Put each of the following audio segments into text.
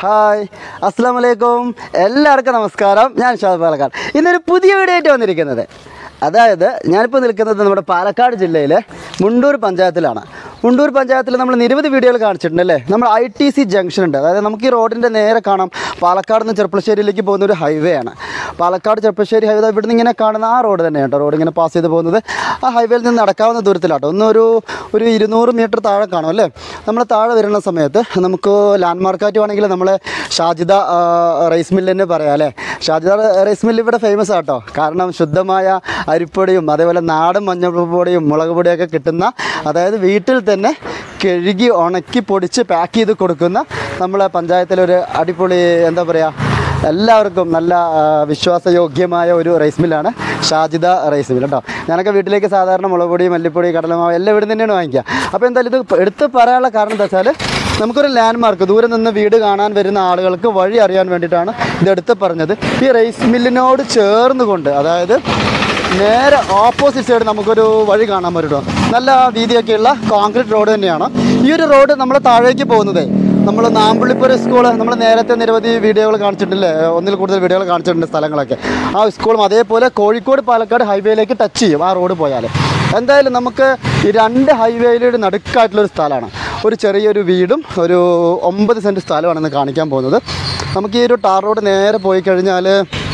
hi അസ്സാം വലൈക്കും എല്ലാവർക്കും നമസ്കാരം ഞാൻ ഷാദ് പാലക്കാട് ഇന്നൊരു പുതിയ വീഡിയോ ആയിട്ട് വന്നിരിക്കുന്നത് അതായത് ഞാനിപ്പോൾ നിൽക്കുന്നത് നമ്മുടെ പാലക്കാട് ജില്ലയിലെ മുണ്ടൂർ പഞ്ചായത്തിലാണ് മുണ്ടൂർ പഞ്ചായത്തിൽ നമ്മൾ നിരവധി വീഡിയോകൾ കാണിച്ചിട്ടുണ്ട് അല്ലേ നമ്മൾ ഐ ടി സി ജംഗ്ഷൻ ഉണ്ട് അതായത് നമുക്ക് ഈ റോഡിൻ്റെ നേരെ കാണാം പാലക്കാട് നിന്ന് ചെറുപ്പശ്ശേരിയിലേക്ക് പോകുന്ന ഒരു ഹൈവേ ആണ് പാലക്കാട് ചെറുപ്പശ്ശേരി ഹൈവേ ഇവിടെ നിന്ന് ഇങ്ങനെ കാണുന്ന ആ റോഡ് തന്നെയാണ് കേട്ടോ റോഡ് ഇങ്ങനെ പാസ് ചെയ്ത് പോകുന്നത് ആ ഹൈവേയിൽ നിന്ന് നടക്കാവുന്ന ദൂരത്തിലാട്ടോ ഒന്നൊരു ഒരു ഇരുന്നൂറ് മീറ്റർ താഴെ കാണും അല്ലേ നമ്മൾ താഴെ വരുന്ന സമയത്ത് നമുക്ക് ലാൻഡ് മാർക്കായിട്ട് വേണമെങ്കിൽ നമ്മൾ ഷാജിദ ആ, റൈസ് മില്ല് തന്നെ പറയാം അല്ലേ ഷാജിദ റൈസ് മില്ല് ഇവിടെ ഫേമസ് ആട്ടോ കാരണം ശുദ്ധമായ അരിപ്പൊടിയും അതേപോലെ നാടൻ മഞ്ഞൾപ്പൊടിയും മുളക് പൊടിയൊക്കെ കിട്ടുന്ന അതായത് വീട്ടിൽ തന്നെ കഴുകി ഉണക്കി പൊടിച്ച് പാക്ക് ചെയ്ത് കൊടുക്കുന്ന നമ്മളെ പഞ്ചായത്തിലൊരു അടിപൊളി എന്താ പറയുക എല്ലാവർക്കും നല്ല ആ, വിശ്വാസയോഗ്യമായ ഒരു റൈസ് മില്ലാണ് ഷാജിദ റൈസ് മിൽ കേട്ടോ ഞാനൊക്കെ വീട്ടിലേക്ക് സാധാരണ മുളക് പൊടി മല്ലിപ്പൊടി കടലമാവ് എല്ലാം ഇവിടെ തന്നെയാണ് വാങ്ങിക്കുക അപ്പോൾ എന്തായാലും ഇത് എടുത്ത് പറയാനുള്ള കാരണം എന്താ വെച്ചാൽ നമുക്കൊരു ലാൻഡ് മാർക്ക് ദൂരെ നിന്ന് വീട് കാണാൻ വരുന്ന ആളുകൾക്ക് വഴി അറിയാൻ വേണ്ടിയിട്ടാണ് ഇത് എടുത്ത് പറഞ്ഞത് ഈ റൈസ് മില്ലിനോട് ചേർന്ന് കൊണ്ട് അതായത് നേരെ ഓപ്പോസിറ്റ് സൈഡ് നമുക്കൊരു വഴി കാണാൻ പറ്റുമോ നല്ല വീതിയൊക്കെയുള്ള കോൺക്രീറ്റ് റോഡ് തന്നെയാണ് ഈ ഒരു റോഡ് നമ്മൾ താഴേക്ക് പോകുന്നത് നമ്മൾ നാമ്പുള്ളിപ്പുര സ്കൂൾ നമ്മൾ നേരത്തെ നിരവധി വീഡിയോകൾ കാണിച്ചിട്ടില്ലേ ഒന്നിൽ കൂടുതൽ വീഡിയോകൾ കാണിച്ചിട്ടുണ്ട് സ്ഥലങ്ങളൊക്കെ ആ സ്കൂളും അതേപോലെ കോഴിക്കോട് പാലക്കാട് ഹൈവേയിലേക്ക് ടച്ച് ചെയ്യും ആ റോഡ് പോയാൽ എന്തായാലും നമുക്ക് ഈ രണ്ട് ഹൈവേയിലൂടെ നടുക്കായിട്ടുള്ളൊരു സ്ഥലമാണ് ഒരു ചെറിയൊരു വീടും ഒരു ഒമ്പത് സെൻറ്റ് സ്ഥലമാണെന്ന് കാണിക്കാൻ പോകുന്നത് നമുക്ക് ഈ ഒരു ടാർ റോഡ് നേരെ പോയി കഴിഞ്ഞാൽ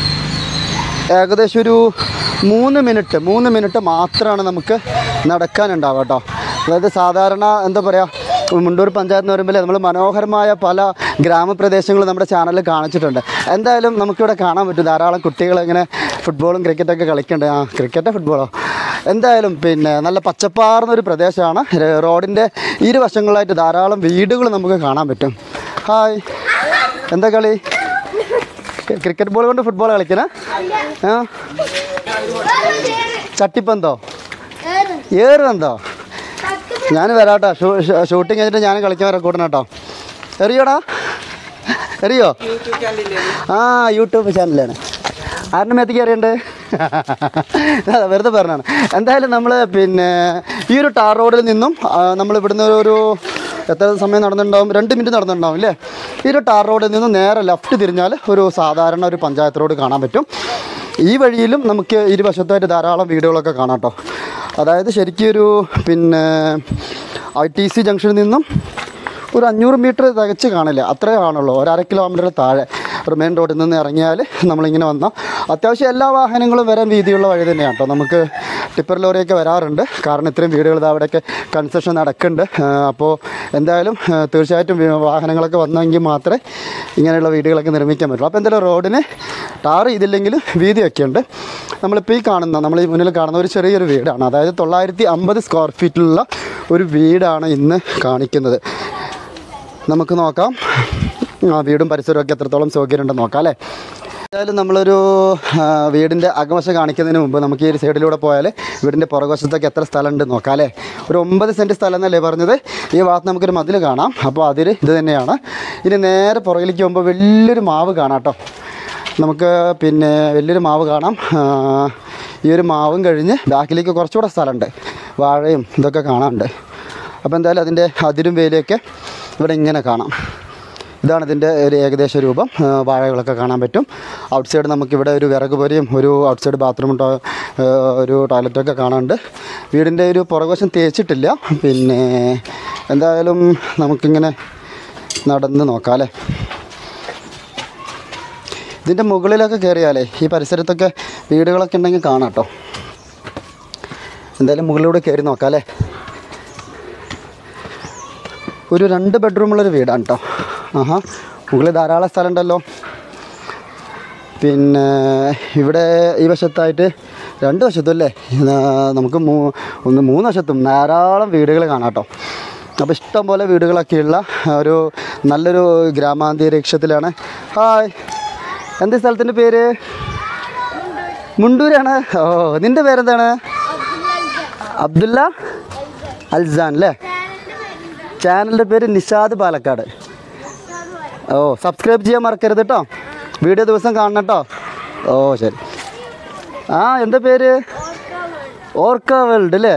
ഏകദേശം ഒരു മൂന്ന് മിനിറ്റ് മൂന്ന് മിനിറ്റ് മാത്രമാണ് നമുക്ക് നടക്കാനുണ്ടാവുക കേട്ടോ അതായത് സാധാരണ എന്താ പറയുക മുണ്ടൂർ പഞ്ചായത്ത് എന്ന് പറയുമ്പോൾ നമ്മൾ മനോഹരമായ പല ഗ്രാമപ്രദേശങ്ങളും നമ്മുടെ ചാനലിൽ കാണിച്ചിട്ടുണ്ട് എന്തായാലും നമുക്കിവിടെ കാണാൻ പറ്റും ധാരാളം കുട്ടികൾ ഇങ്ങനെ ഫുട്ബോളും ക്രിക്കറ്റൊക്കെ കളിക്കുന്നുണ്ട് ആ ക്രിക്കറ്റോ ഫുട്ബോളോ എന്തായാലും പിന്നെ നല്ല പച്ചപ്പാർന്ന ഒരു പ്രദേശമാണ് ര- റോഡിൻ്റെ ഇരുവശങ്ങളിലായിട്ട് ധാരാളം വീടുകൾ നമുക്ക് കാണാൻ പറ്റും ഹായ് എന്താ കളി ക്രിക്കറ്റ് ബോൾ കൊണ്ട് ഫുട്ബോൾ കളിക്കണ ആ ചട്ടിപ്പന്തോ ഏറുവന്തോ ഞാൻ വരാട്ടോ ഷൂട്ടിങ് കഴിഞ്ഞിട്ട് ഞാൻ കളിക്കാൻ റെക്കോർഡിന് കേട്ടോ എറിയോടാ എറിയോ ആ യൂട്യൂബ് ചാനലാണ് ആരുടെ മേത്തേക്ക് അറിയണ്ട് അതാ വെറുതെ പറഞ്ഞാണ് എന്തായാലും നമ്മൾ പിന്നെ ഈ ഒരു ടാർ റോഡിൽ നിന്നും നമ്മൾ ഇവിടുന്ന് ഒരു എത്ര സമയം നടന്നിട്ടുണ്ടാവും രണ്ട് മിനിറ്റ് നടന്നിട്ടുണ്ടാവും അല്ലേ ഈ ഒരു ടാർ റോഡിൽ നിന്നും നേരെ ലെഫ്റ്റ് തിരിഞ്ഞാൽ ഒരു സാധാരണ ഒരു പഞ്ചായത്ത് റോഡ് കാണാൻ പറ്റും ഈ വഴിയിലും നമുക്ക് ഇരുവശത്തായിട്ട് ധാരാളം വീടുകളൊക്കെ കാണാം കേട്ടോ അതായത് ശരിക്കും ഒരു പിന്നെ ഐ ടി സി ജംഗ്ഷനിൽ നിന്നും ഒരു അഞ്ഞൂറ് മീറ്റർ തികച്ച് കാണില്ല അത്രേ കാണുള്ളൂ ഒരു അര കിലോമീറ്റർ താഴെ ഒരു മെയിൻ റോഡിൽ നിന്ന് ഇറങ്ങിയാൽ നമ്മളിങ്ങനെ വന്നാൽ അത്യാവശ്യം എല്ലാ വാഹനങ്ങളും വരാൻ വീതിയുള്ള വഴി തന്നെയാണ് കേട്ടോ നമുക്ക് ടിപ്പർ ലോറിയൊക്കെ വരാറുണ്ട് കാരണം ഇത്രയും വീടുകൾ ഇത് അവിടെയൊക്കെ കൺസ്ട്രക്ഷൻ നടക്കുന്നുണ്ട് ആ, അപ്പോൾ എന്തായാലും ആ, തീർച്ചയായിട്ടും വി- വാഹനങ്ങളൊക്കെ വന്നെങ്കിൽ മാത്രമേ ഇങ്ങനെയുള്ള വീടുകളൊക്കെ നിർമ്മിക്കാൻ പറ്റുള്ളൂ അപ്പോൾ എന്തായാലും റോഡിന് ടാർ ചെയ്തില്ലെങ്കിലും വീതിയൊക്കെ ഉണ്ട് നമ്മളിപ്പോൾ ഈ കാണുന്ന നമ്മൾ ഈ മുന്നിൽ കാണുന്ന ഒരു ചെറിയൊരു വീടാണ് അതായത് തൊള്ളായിരത്തി അമ്പത് സ്ക്വയർ ഫീറ്റിലുള്ള ഒരു വീടാണ് ഇന്ന് കാണിക്കുന്നത് നമുക്ക് നോക്കാം ആ വീടും പരിസരവും ഒക്കെ എത്രത്തോളം സൗകര്യമുണ്ടെന്ന് നോക്കാം അല്ലേ എന്തായാലും നമ്മളൊരു ആ, വീടിൻ്റെ അകവശം കാണിക്കുന്നതിന് മുമ്പ് നമുക്ക് ഈ ഒരു സൈഡിലൂടെ പോയാൽ വീടിൻ്റെ പുറകുവശത്തൊക്കെ എത്ര സ്ഥലമുണ്ട് നോക്കാം അല്ലേ ഒരു ഒമ്പത് സെൻറ്റ് സ്ഥലം എന്നല്ലേ പറഞ്ഞത് ഈ ഭാഗത്ത് നമുക്കൊരു മതിൽ കാണാം അപ്പോൾ അതിൽ ഇത് തന്നെയാണ് ഇനി നേരെ പുറകിലേക്ക് പോകുമ്പോൾ വലിയൊരു മാവ് കാണാം കേട്ടോ നമുക്ക് പിന്നെ വലിയൊരു മാവ് കാണാം ആ, ഈ ഒരു മാവും കഴിഞ്ഞ് ബാക്കിലേക്ക് കുറച്ചുകൂടെ സ്ഥലമുണ്ട് വാഴയും ഇതൊക്കെ കാണാനുണ്ട് അപ്പോൾ എന്തായാലും അതിൻ്റെ അതിരും വേലിയൊക്കെ ഇവിടെ ഇങ്ങനെ കാണാം ഇതാണ് ഇതിൻ്റെ ഒരു ഏകദേശ രൂപം ആ, വാഴകളൊക്കെ കാണാൻ പറ്റും ഔട്ട് സൈഡ് നമുക്കിവിടെ ഒരു വിറക് പൊരിയും ഒരു ഔട്ട് സൈഡ് ബാത്റൂമും ടോ ആ, ഒരു ടോയ്ലറ്റൊക്കെ കാണാനുണ്ട് വീടിൻ്റെ ഒരു പുറകുവശം തേച്ചിട്ടില്ല പിന്നെ എന്തായാലും നമുക്കിങ്ങനെ നടന്ന് നോക്കാം അല്ലേ ഇതിൻ്റെ മുകളിലൊക്കെ കയറിയാലേ ഈ പരിസരത്തൊക്കെ വീടുകളൊക്കെ ഉണ്ടെങ്കിൽ കാണാം കേട്ടോ എന്തായാലും മുകളിലൂടെ കയറി നോക്കാം അല്ലേ ഒരു രണ്ട് ബെഡ്റൂമുള്ളൊരു വീടാണ് കേട്ടോ ആഹാ മുകളിൽ ധാരാളം സ്ഥലമുണ്ടല്ലോ പിന്നെ ഇവിടെ ഈ വശത്തായിട്ട് രണ്ട് വശത്തും അല്ലേ ആ, നമുക്ക് മൂ ഒന്ന് മൂന്ന് വശത്തും ധാരാളം വീടുകൾ കാണാം കേട്ടോ അപ്പോൾ ഇഷ്ടം പോലെ വീടുകളൊക്കെയുള്ള ഒരു നല്ലൊരു ഗ്രാമാന്തരീക്ഷത്തിലാണ് ഹായ് എന്ത് സ്ഥലത്തിൻ്റെ പേര് മുണ്ടൂരാണ് ഓ നിൻ്റെ പേരെന്താണ് അബ്ദുല്ല അൽസാൻ അല്ലേ ചാനലിൻ്റെ പേര് നിഷാദ് പാലക്കാട് ഓ സബ്സ്ക്രൈബ് ചെയ്യാൻ മറക്കരുത് കേട്ടോ വീഡിയോ ദിവസം കാണണം കേട്ടോ ഓ ശരി ആ എന്താ പേര് ഓർക്ക വേൾഡ് അല്ലേ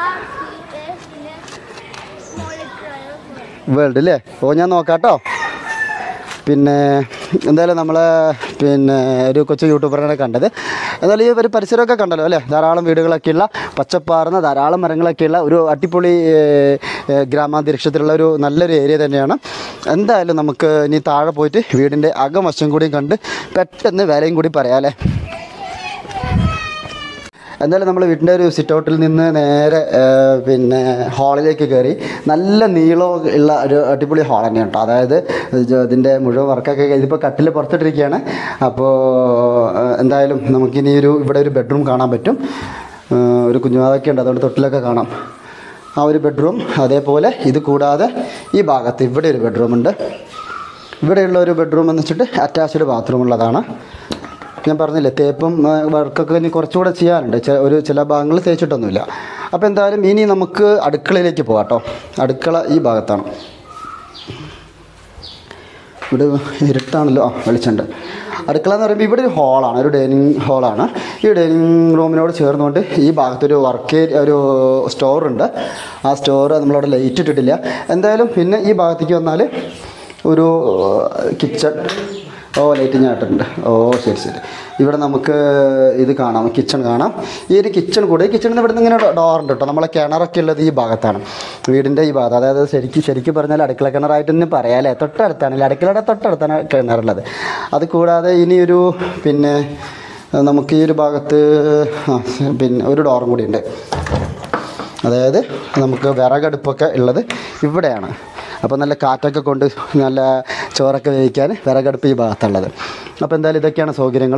വേൾഡ് അല്ലേ ഓ ഞാൻ നോക്കാം കേട്ടോ പിന്നെ എന്തായാലും നമ്മൾ പിന്നെ ഒരു കൊച്ചു യൂട്യൂബറിനെ കണ്ടത് എന്നാലും ഈ ഒരു പരിസരമൊക്കെ കണ്ടല്ലോ അല്ലേ ധാരാളം വീടുകളൊക്കെയുള്ള പച്ചപ്പാർന്ന ധാരാളം മരങ്ങളൊക്കെയുള്ള ഒരു അടിപൊളി ഏഹ്, ഏഹ്, ഗ്രാമാന്തരീക്ഷത്തിലുള്ള ഒരു നല്ലൊരു ഏരിയ തന്നെയാണ് എന്തായാലും നമുക്ക് ഇനി താഴെ പോയിട്ട് വീടിൻ്റെ അകവശം കൂടി കണ്ട് പെട്ടെന്ന് വിലയും കൂടി പറയാം അല്ലേ എന്തായാലും നമ്മൾ വീട്ടിൻ്റെ ഒരു സിറ്റ് ഔട്ടിൽ നിന്ന് നേരെ ഏഹ്, പിന്നെ ഹാളിലേക്ക് കയറി നല്ല നീളം ഉള്ള ഒരു അടിപൊളി ഹാൾ തന്നെയാണ് കേട്ടോ അതായത് ഇത് ഇതിൻ്റെ മുഴുവൻ വർക്കൊക്കെ ഇതിപ്പോൾ കട്ടിൽ പുറത്തിട്ടിരിക്കുകയാണ് അപ്പോൾ ഏഹ്, എന്തായാലും നമുക്കിനി ഒരു ഇവിടെ ഒരു ബെഡ്റൂം കാണാൻ പറ്റും ഏഹ്, ഒരു കുഞ്ഞുമാതൊക്കെ ഉണ്ട് അതുകൊണ്ട് തൊട്ടിലൊക്കെ കാണാം ആ ഒരു ബെഡ്റൂം അതേപോലെ ഇത് കൂടാതെ ഈ ഭാഗത്ത് ഇവിടെ ഒരു ബെഡ്റൂം ഉണ്ട് ഇവിടെയുള്ള ഒരു ബെഡ്റൂം എന്ന് വെച്ചിട്ട് അറ്റാച്ച്ഡ് ബാത്റൂം ഉള്ളതാണ് ഞാൻ പറഞ്ഞില്ലേ തേപ്പും ആ, വർക്കൊക്കെ ഇനി കുറച്ചുകൂടെ ചെയ്യാനുണ്ട് ചെ- ഒരു ചില ഭാഗങ്ങൾ തേച്ചിട്ടൊന്നുമില്ല അപ്പോൾ എന്തായാലും ഇനി നമുക്ക് അടുക്കളയിലേക്ക് പോകാം കേട്ടോ അടുക്കള ഈ ഭാഗത്താണ് ഇവിടെ ഇരുട്ടാണല്ലോ ആ വെളിച്ചമുണ്ട് അടുക്കള എന്ന് പറയുമ്പോൾ ഇവിടെ ഒരു ഹാളാണ് ഒരു ഡൈനിങ് ഹാളാണ് ഈ ഡൈനിങ് റൂമിനോട് ചേർന്നുകൊണ്ട് ഈ ഭാഗത്തൊരു വർക്ക് ഒരു സ്റ്റോറുണ്ട് ആ സ്റ്റോർ നമ്മളവിടെ ലൈറ്റ് ഇട്ടിട്ടില്ല എന്തായാലും പിന്നെ ഈ ഭാഗത്തേക്ക് വന്നാൽ ഒരു കിച്ചൺ ഓ ലൈറ്റിങ് ആയിട്ടുണ്ട് ഓ ശരി ശരി ഇവിടെ നമുക്ക് ഇത് കാണാം കിച്ചൺ കാണാം ഈ ഒരു കിച്ചൺ കൂടെ കിച്ചണിൽ നിന്ന് ഇവിടെ നിന്ന് ഇങ്ങനെ ഡോറുണ്ട് കേട്ടോ നമ്മളെ കിണറൊക്കെ ഉള്ളത് ഈ ഭാഗത്താണ് വീടിൻ്റെ ഈ ഭാഗത്ത് അതായത് ശരിക്കും ശരിക്കും പറഞ്ഞാൽ അടുക്കള കിണറായിട്ട് തന്നെ പറയാമല്ലേ തൊട്ടടുത്താണ് അടുക്കളയുടെ തൊട്ടടുത്താണ് കിണറുള്ളത് അത് കൂടാതെ ഇനിയൊരു പിന്നെ നമുക്ക് ഈ ഒരു ഭാഗത്ത് ആ, പിന്നെ ഒരു ഡോറും കൂടി ഉണ്ട് അതായത് നമുക്ക് വിറകടുപ്പൊക്കെ ഉള്ളത് ഇവിടെയാണ് അപ്പോൾ നല്ല കാറ്റൊക്കെ കൊണ്ട് നല്ല ചോറൊക്കെ വേവിക്കാൻ വിറകടുപ്പ് ഈ ഭാഗത്തുള്ളത് അപ്പോൾ എന്തായാലും ഇതൊക്കെയാണ് സൗകര്യങ്ങൾ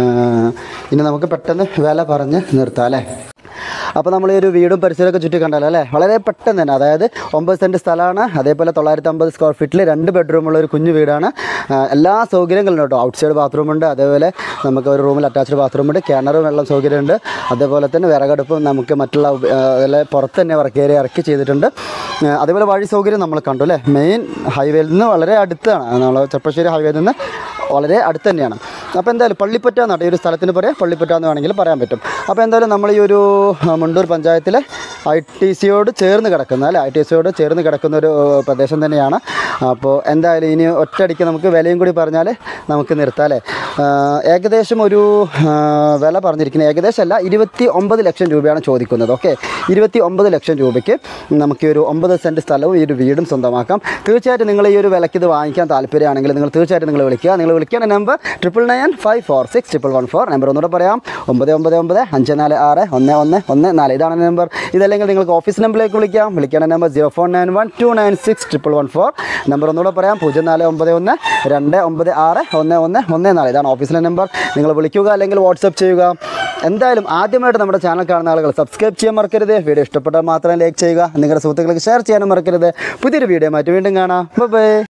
ഇനി നമുക്ക് പെട്ടെന്ന് വില പറഞ്ഞ് നിർത്താം അല്ലേ അപ്പോൾ നമ്മൾ ഈ ഒരു വീടും പരിസരമൊക്കെ ചുറ്റി കണ്ടല്ലോ അല്ലേ വളരെ പെട്ടെന്ന് തന്നെ അതായത് ഒമ്പത് സെൻറ്റ് സ്ഥലമാണ് അതേപോലെ തൊള്ളായിരത്തി അമ്പത് സ്ക്വയർ ഫീറ്റിൽ രണ്ട് ബെഡ്റൂമുള്ള ഒരു കുഞ്ഞു വീടാണ് ആ, എല്ലാ സൗകര്യങ്ങളും കേട്ടോ ഔട്ട് സൈഡ് ബാത്റൂം ഉണ്ട് അതേപോലെ നമുക്ക് ഒരു റൂമിൽ അറ്റാച്ച്ഡ് ബാത്റൂം ഉണ്ട് കിണറും വെള്ളം സൗകര്യമുണ്ട് അതേപോലെ തന്നെ വിറകടുപ്പും നമുക്ക് മറ്റുള്ള ഉപ- ആ, അതിലെ പുറത്ത് തന്നെ വർക്ക് ഏരിയ ഇറക്കി ചെയ്തിട്ടുണ്ട് ആ, അതേപോലെ വഴി സൗകര്യം നമ്മൾ കണ്ടു അല്ലേ മെയിൻ ഹൈവേയിൽ നിന്ന് വളരെ അടുത്താണ് നമ്മൾ ചെറുപ്പശ്ശേരി ഹൈവേയിൽ നിന്ന് വളരെ അടുത്ത് തന്നെയാണ് അപ്പോൾ എന്തായാലും പള്ളിപ്പറ്റ എന്നാണ് ഈ ഒരു സ്ഥലത്തിന് പറയാം പള്ളിപ്പറ്റ എന്ന് വേണമെങ്കിൽ പറയാൻ പറ്റും അപ്പോൾ എന്തായാലും നമ്മൾ ഈ ഒരു ആ, മുണ്ടൂർ പഞ്ചായത്തിലെ ഐ ടി സിയോട് ചേർന്ന് കിടക്കുന്ന അല്ലേ ഐ ടി സിയോട് ചേർന്ന് കിടക്കുന്ന ഒരു ഏഹ്, പ്രദേശം തന്നെയാണ് അപ്പോൾ എന്തായാലും ഇനി ഒറ്റയടിക്ക് നമുക്ക് വിലയും കൂടി പറഞ്ഞാൽ നമുക്ക് നിർത്താം അല്ലേ ആഹ്, ഏകദേശം ഒരു ആഹ്, വില പറഞ്ഞിരിക്കുന്നത് ഏകദേശം അല്ല ഇരുപത്തി ഒമ്പത് ലക്ഷം രൂപയാണ് ചോദിക്കുന്നത് ഓക്കെ ഇരുപത്തി ഒമ്പത് ലക്ഷം രൂപയ്ക്ക് നമുക്ക് ഈ ഒരു ഒമ്പത് സെൻറ്റ് സ്ഥലവും ഈ ഒരു വീടും സ്വന്തമാക്കാം തീർച്ചയായിട്ടും നിങ്ങൾ ഈ ഒരു വിലയ്ക്ക് ഇത് വാങ്ങിക്കാൻ താല്പര്യമാണെങ്കിൽ നിങ്ങൾ തീർച്ചയായിട്ടും നിങ്ങൾ വിളിക്കുക നിങ്ങൾ വിളിക്കേണ്ട number triple nine five four six triple one four number ഒന്നുകൂടെ പറയാം ഒമ്പത് ഒമ്പത് ഒമ്പത് അഞ്ച് നാല് ആറ് ഒന്ന് ഒന്ന് ഒന്ന് നാല് ഇതാണ് നമ്പർ ഇതല്ലെങ്കിൽ നിങ്ങൾക്ക് ഓഫീസ് നമ്പറിലേക്ക് വിളിക്കാം വിളിക്കേണ്ട number zero four nine one two nine six triple one four number ഒന്നുകൂടെ പറയാം പൂജ്യം നാല് ഒമ്പത് ഒന്ന് രണ്ട് ഒമ്പത് ആറ് ഒന്ന് ഒന്ന് ഒന്ന് നാല് ഇതാണ് ഓഫീസിലെ നമ്പർ നിങ്ങൾ വിളിക്കുക അല്ലെങ്കിൽ വാട്സപ്പ് ചെയ്യുക എന്തായാലും ആദ്യമായിട്ട് നമ്മുടെ ചാനൽ കാണുന്ന ആളുകൾ സബ്സ്ക്രൈബ് ചെയ്യാൻ മറക്കരുത് വീഡിയോ ഇഷ്ടപ്പെട്ടാൽ മാത്രം ലൈക്ക് ചെയ്യുക നിങ്ങളുടെ സുഹൃത്തുക്കൾക്ക് ഷെയർ ചെയ്യാനും മറക്കരുത് പുതിയൊരു വീഡിയോ മാറ്റി വീണ്ടും കാണാം ബൈ